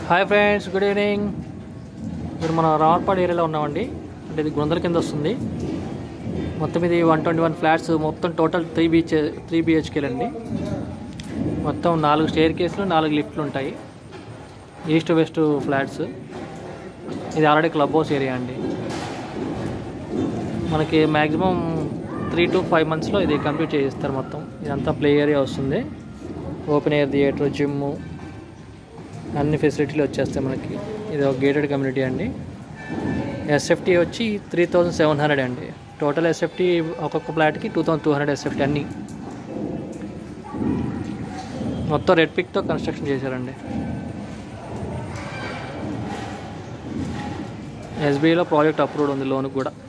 hi friends good evening ఇప్పుడు మనం రావర్పాడు ఏరియాలో ఉన్నామండి అంటే ఇది గుందల కింద వస్తుంది మొత్తం ఇది వన్ ట్వంటీ వన్ ఫ్లాట్స్ మొత్తం టోటల్ త్రీ బీచ్ త్రీ బిహెచ్కేలండి మొత్తం నాలుగు స్టేర్ కేసులు నాలుగు లిఫ్ట్లు ఉంటాయి ఈస్ట్ వెస్ట్ ఫ్లాట్స్ ఇది ఆల్రెడీ క్లబ్ హౌస్ ఏరియా అండి మనకి మ్యాక్సిమం త్రీ టు ఫైవ్ మంత్స్లో ఇది కంప్లీట్ చేయిస్తారు మొత్తం ఇదంతా ప్లే ఏరియా వస్తుంది ఓపెన్ ఎయిర్ థియేటర్ జిమ్ అన్ని ఫెసిలిటీలు వచ్చేస్తాయి మనకి ఇది ఒక గేటెడ్ కమ్యూనిటీ అండి ఎస్ఎఫ్టీ వచ్చి త్రీ థౌజండ్ సెవెన్ హండ్రెడ్ అండి టోటల్ ఎస్ఎఫ్టీ ఒక్కొక్క ఫ్లాట్కి two thousand two hundred SFT అన్నీ మొత్తం రెడ్ పిక్తో కన్స్ట్రక్షన్ చేశారండి ఎస్బీఐలో ప్రాజెక్ట్ అప్రూవ్డ్ ఉంది లోన్ కూడా